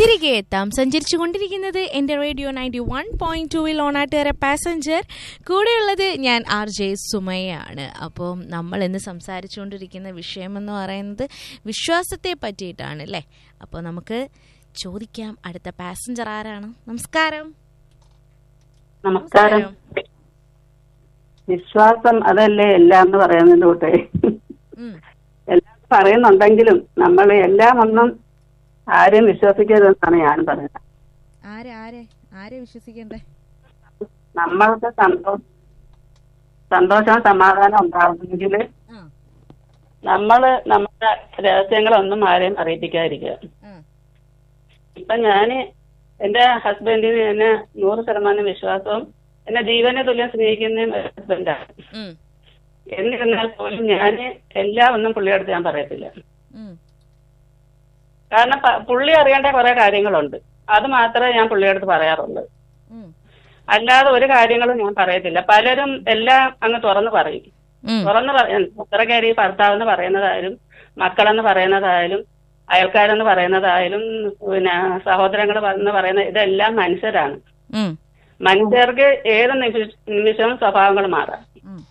തിരികെ എത്താം സഞ്ചരിച്ചു കൊണ്ടിരിക്കുന്നത് എൻ്റെ റേഡിയോ നയൻറ്റി വൺ പോയിന്റ് ടൂവിൽ ഓണാട്ടുകാരെ പാസഞ്ചർ കൂടെയുള്ളത് ഞാൻ ആർ ജെ സുമയാണ് അപ്പോൾ നമ്മൾ ഇന്ന് സംസാരിച്ചുകൊണ്ടിരിക്കുന്ന വിഷയമെന്ന് പറയുന്നത് വിശ്വാസത്തെ പറ്റിയിട്ടാണ് അല്ലേ അപ്പോൾ നമുക്ക് ചോദിക്കാം അടുത്ത പാസഞ്ചർ ആരാണ് നമസ്കാരം നമസ്കാരം വിശ്വാസം അതല്ലേ എല്ലാം എന്ന് പറയുന്നതിന്റെ കൂട്ടെ ഉം, എല്ലാം പറയുന്നുണ്ടെങ്കിലും നമ്മൾ എല്ലാം ഒന്നും ആരെയും വിശ്വസിക്കരുതെന്നാണ് ഞാൻ പറയുന്നത് ആരെ ആരെ ആരെ വിശ്വസിക്കണ്ടേ നമ്മൾക്ക് സന്തോഷം സന്തോഷവും സമാധാനം ഉണ്ടാവണമെങ്കിൽ ആ നമ്മൾ നമ്മുടെ രഹസ്യങ്ങളൊന്നും ആരെയും അറിയിപ്പിക്കാതിരിക്കുക ആ ഇപ്പൊ ഞാന് എന്റെ ഹസ്ബൻഡിന് എന്നെ നൂറ് ശതമാനം വിശ്വാസവും എന്നെ ജീവനെ തുല്യം സ്നേഹിക്കുന്ന ഹസ്ബൻഡാണ് ഉം, എന്നിരുന്നാൽ പോലും ഞാൻ എല്ലാം ഒന്നും പുള്ളിയെടുത്ത് ഞാൻ പറയത്തില്ല ഉം, കാരണം പ- പുള്ളി അറിയേണ്ട കുറെ കാര്യങ്ങളുണ്ട് അത് മാത്രമേ ഞാൻ പുള്ളിയെടുത്ത് പറയാറുള്ളൂ ഉം, അല്ലാതെ ഒരു കാര്യങ്ങളും ഞാൻ പറയത്തില്ല പലരും എല്ലാം അങ്ങ് തുറന്ന് പറയും ഉം, തുറന്ന് പറയാൻ പുത്രക്കാരി ഭർത്താവെന്ന് പറയുന്നതായാലും മക്കളെന്ന് പറയുന്നതായാലും അയൽക്കാരെന്ന് പറയുന്നതായാലും പിന്നെ സഹോദരങ്ങൾ എന്ന് പറയുന്ന ഇതെല്ലാം മനുഷ്യരാണ് ഉം, മനുഷ്യർക്ക് ഏത് നിമിഷ- നിമിഷവും സ്വഭാവങ്ങൾ മാറാം ഉം,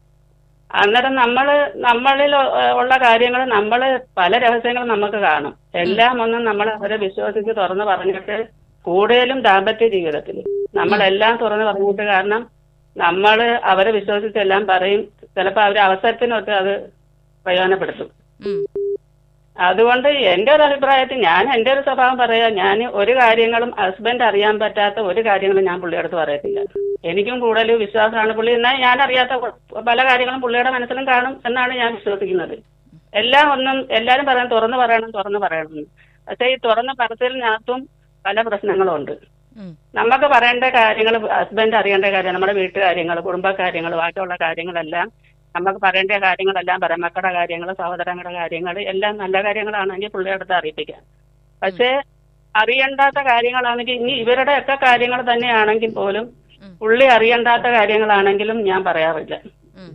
അന്നേരം നമ്മള് നമ്മളിൽ ഉള്ള കാര്യങ്ങൾ നമ്മൾ പല രഹസ്യങ്ങളും നമുക്ക് കാണും എല്ലാം ഒന്നും നമ്മൾ അവരെ വിശ്വസിച്ച് തുറന്നു പറഞ്ഞിട്ട് കൂടുതലും ദാമ്പത്യ ജീവിതത്തിൽ നമ്മളെല്ലാം തുറന്നു പറഞ്ഞിട്ട് കാരണം നമ്മൾ അവരെ വിശ്വസിച്ച് എല്ലാം പറയും ചിലപ്പോൾ അവർ അവസരത്തിനൊത്ത് അത് പ്രയോജനപ്പെടുത്തും ഉം, അതുകൊണ്ട് എന്റെ ഒരു അഭിപ്രായത്തിൽ ഞാൻ എന്റെ ഒരു സ്വഭാവം പറയാ ഞാൻ ഒരു കാര്യങ്ങളും ഹസ്ബൻഡ് അറിയാൻ പറ്റാത്ത ഒരു കാര്യങ്ങളും ഞാൻ പുള്ളിയുടെ അടുത്ത് പറയത്തില്ല എനിക്കും കൂടുതൽ വിശ്വാസമാണ് പുള്ളി എന്നാൽ ഞാൻ അറിയാത്ത പല കാര്യങ്ങളും പുള്ളിയുടെ മനസ്സിലും കാണും എന്നാണ് ഞാൻ വിശ്വസിക്കുന്നത് എല്ലാം ഒന്നും എല്ലാരും പറയാൻ തുറന്നു പറയണം തുറന്നു പറയണം എന്ന്. പക്ഷേ ഈ തുറന്ന് പറച്ചിലിനകത്തും പല പ്രശ്നങ്ങളും ഉണ്ട് ഉം, നമുക്ക് പറയേണ്ട കാര്യങ്ങൾ ഹസ്ബൻഡ് അറിയേണ്ട കാര്യം നമ്മുടെ വീട്ടുകാര്യങ്ങൾ കുടുംബകാര്യങ്ങൾ ബാക്കിയുള്ള കാര്യങ്ങളെല്ലാം നമുക്ക് പറയേണ്ട കാര്യങ്ങളെല്ലാം പറയാം മക്കളുടെ കാര്യങ്ങൾ സഹോദരങ്ങളുടെ കാര്യങ്ങൾ എല്ലാം നല്ല കാര്യങ്ങളാണെങ്കിൽ പുള്ളിയുടെ അടുത്ത് അറിയിപ്പിക്കാം പക്ഷേ അറിയണ്ടാത്ത കാര്യങ്ങളാണെങ്കിൽ ഇനി ഇവരുടെ ഒക്കെ കാര്യങ്ങൾ തന്നെയാണെങ്കിൽ പോലും ഉം. പുള്ളി അറിയണ്ടാത്ത കാര്യങ്ങളാണെങ്കിലും ഞാൻ പറയാറില്ല ഉം.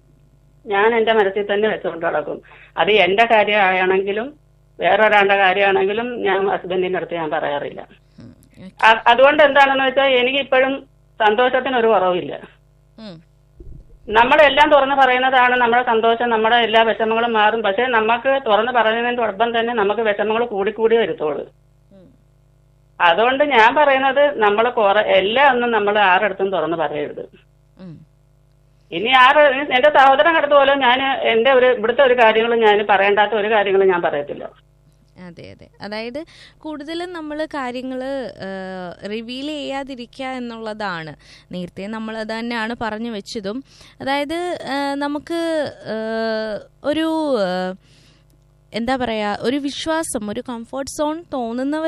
ഞാൻ എന്റെ മനസ്സിൽ തന്നെ വെച്ചുകൊണ്ട് നടക്കും അത് എന്റെ കാര്യമാണെങ്കിലും വേറൊരാളുടെ കാര്യമാണെങ്കിലും ഞാൻ ഹസ്ബൻഡിന്റെ അടുത്ത് ഞാൻ പറയാറില്ല ഉം, അ- അതുകൊണ്ട് എന്താണെന്ന് വെച്ചാൽ എനിക്ക് ഇപ്പോഴും സന്തോഷത്തിന് ഒരു കുറവില്ല ഉം, നമ്മളെല്ലാം തുറന്ന് പറയുന്നതാണ് നമ്മുടെ സന്തോഷം നമ്മുടെ എല്ലാ വിഷമങ്ങളും മാറും പക്ഷെ നമുക്ക് തുറന്ന് പറയുന്നതിനോടൊപ്പം തന്നെ നമുക്ക് വിഷമങ്ങൾ കൂടിക്കൂടി വരുത്തോളൂ ഉം. അതുകൊണ്ട് ഞാൻ പറയുന്നത് നമ്മൾ കുറെ എല്ലാം ഒന്നും നമ്മൾ ആരടുത്തും തുറന്ന് പറയരുത് ഉം. ഇനി ആറ് എന്റെ സഹോദരൻ അടുത്ത് പോലും ഞാൻ എന്റെ ഒരു ഇവിടുത്തെ ഒരു കാര്യങ്ങളും ഞാൻ പറയേണ്ടാത്ത ഒരു കാര്യങ്ങളും ഞാൻ പറയത്തില്ല അതെ അതെ അതായത് കൂടുതലും നമ്മൾ കാര്യങ്ങൾ റിവീൽ ചെയ്യാതിരിക്കുക എന്നുള്ളതാണ് നേരത്തെ നമ്മൾ അത് തന്നെയാണ് പറഞ്ഞു വെച്ചതും അതായത് ആ, നമുക്ക് ആ, ഒരു ആ, എന്താ പറയുക ഒരു വിശ്വാസം ഒരു കംഫർട്ട് സോൺ തോന്നുന്നവർ